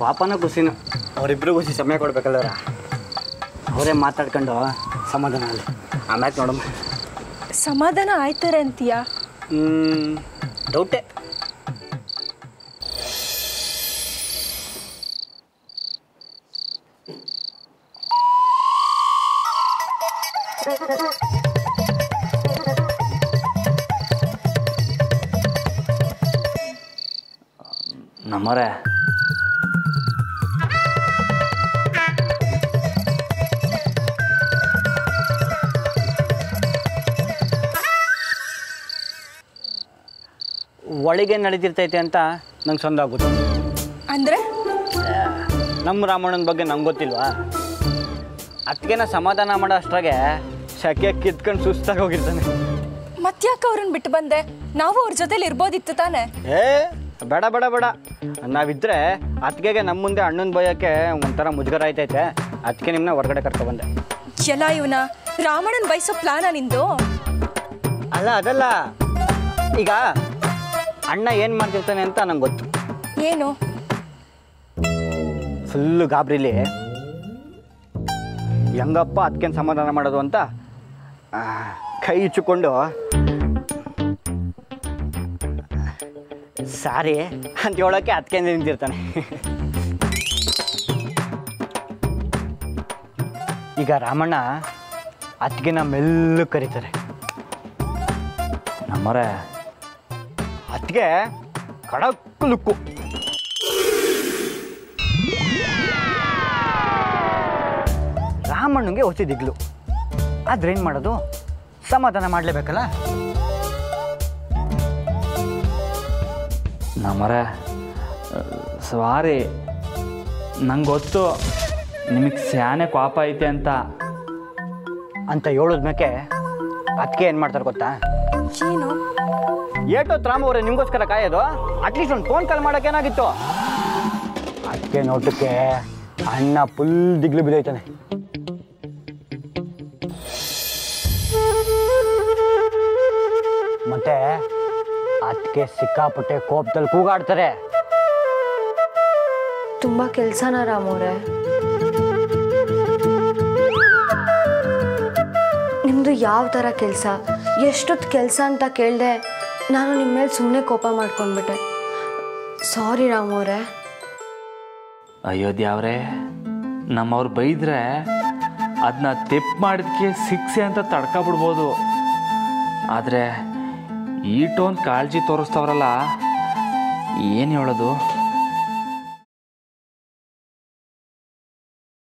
ಪಾಪನೂ ಖುಷಿನೂ ಅವರಿಬ್ಬರು ಖುಷಿ ಸಮಯ ಕೊಡ್ಬೇಕಲ್ಲವ್ರ ಅವರೇ ಮಾತಾಡ್ಕೊಂಡು ಸಮಾಧಾನ ಅಲ್ಲಿ ಆಮ್ಯಾಕೆ ನೋಡಮ್ಮ ಸಮಾಧಾನ ಆಯ್ತಾರೆ ಅಂತೀಯಾ ಹ್ಞೂ ಡೌಟೇ ನಮ್ಮರೆ ಒಳಗೆ ನಡೀತಿರ್ತೈತೆ ಅಂತ ನಂಗೆ ಸಂದ ಆಗುತ್ತೆ ಅಂದ್ರೆ ನಮ್ಮ ರಾಮಣ್ಣನ ಬಗ್ಗೆ ನಂಗೆ ಗೊತ್ತಿಲ್ವಾ ಅದಕ್ಕೆನ ಸಮಾಧಾನ ಮಾಡೋ ಅಷ್ಟ್ರಾಗೆ ಶಕೆ ಕಿತ್ಕೊಂಡು ಸುಸ್ತಾಗಿ ಹೋಗಿರ್ತಾನೆ ಮತ್ತ್ಯಾಕೆ ಅವ್ರನ್ನ ಬಿಟ್ಟು ಬಂದೆ ನಾವು ಅವ್ರ ಜೊತೆಲಿ ಇರ್ಬೋದಿತ್ತು ತಾನೆ ಏ ಬೇಡ ಬೇಡ ಬೇಡ ನಾವಿದ್ರೆ ಅತ್ತಿಗೆಗೆ ನಮ್ಮ ಮುಂದೆ ಅಣ್ಣನ ಬೈಯೋಕ್ಕೆ ಒಂಥರ ಮುಜುಗರ ಆಯ್ತೈತೆ ಅದಕ್ಕೆ ನಿಮ್ಮನ್ನ ಹೊರಗಡೆ ಕರ್ಕೊಬಂದೆ ಎಲ್ಲ ಇವನ ರಾವಣನ್ ಬಯಸೋ ಪ್ಲಾನ ನಿಂದು ಅಲ್ಲ ಅದಲ್ಲ ಈಗ ಅಣ್ಣ ಏನು ಮಾಡ್ತಿರ್ತಾನೆ ಅಂತ ನಂಗೆ ಗೊತ್ತು ಏನು ಫುಲ್ಲು ಗಾಬರಿಲಿ ಹೆಂಗಪ್ಪ ಅದಕ್ಕೇನು ಸಮಾಧಾನ ಮಾಡೋದು ಅಂತ ಆ, ಕೈ ಇಚ್ಚುಕೊಂಡು ಸಾರಿ ಅಂತ ಹೇಳೋಕ್ಕೆ ಅದಕ್ಕೆ ನಿಂತಿರ್ತಾನೆ ಈಗ ರಾಮಣ್ಣ ಅದಕ್ಕೆ ಮೆಲ್ಲು ಕರೀತಾರೆ ನಮ್ಮರೆ ಅದಕ್ಕೆ ಕಡಕ್ ಲುಕ್ಕು ರಾಮಣ್ಣಂಗೆ ಹೊಸಿ ದಿಗ್ಲು ಆದ್ರೆ ಏನು ಮಾಡೋದು ಸಮಾಧಾನ ಮಾಡಲೇಬೇಕಲ್ಲ ನಮ್ಮರೆ ಸಾರಿ ನಂಗೆ ಗೊತ್ತು ನಿಮಗೆ ಸ್ಯಾನೆ ಕೋಪ ಐತೆ ಅಂತ ಅಂತ ಹೇಳೋದ್ಮೇಕೆ ಅದಕ್ಕೆ ಏನು ಮಾಡ್ತಾರೆ ಗೊತ್ತಾ ಏನು ಏಟೊತ್ತು ರಾಮ ಅವರೇ ನಿಮಗೋಸ್ಕರ ಕಾಯೋದು ಅಟ್ಲೀಸ್ಟ್ ಒಂದು ಫೋನ್ ಕಾಲ್ ಮಾಡೋಕೆ ಏನಾಗಿತ್ತು ಅದಕ್ಕೆ ನೋಟಕ್ಕೆ ಅಣ್ಣ ಫುಲ್ ದಿಗ್ಲು ಬಿದ್ದೈತಾನೆ ಮತ್ತೆ ಅದಕ್ಕೆ ಸಿಕ್ಕಾಪಟ್ಟೆ ಕೋಪದಲ್ಲಿ ಕೂಗಾಡ್ತಾರೆ ತುಂಬ ಕೆಲಸನ ರಾಮವ್ರೆ ನಿಮ್ಮದು ಯಾವ ಥರ ಕೆಲಸ ಎಷ್ಟೊತ್ತು ಕೆಲಸ ಅಂತ ಕೇಳಿದೆ ನಾನು ನಿಮ್ಮ ಮೇಲೆ ಸುಮ್ಮನೆ ಕೋಪ ಮಾಡ್ಕೊಂಡ್ಬಿಟ್ಟೆ ಸಾರಿ ರಾಮವ್ರೆ ಅಯೋಧ್ಯವ್ರೆ ನಮ್ಮವ್ರು ಬೈದ್ರೆ ಅದನ್ನ ತೆಪ್ಪು ಮಾಡಿದ್ಕೆ ಶಿಕ್ಷೆ ಅಂತ ತಡ್ಕೊಬಿಡ್ಬೋದು ಆದರೆ ಈಟೊಂದು ಕಾಳಜಿ ತೋರಿಸ್ತವ್ರಲ್ಲ ಏನು ಹೇಳೋದು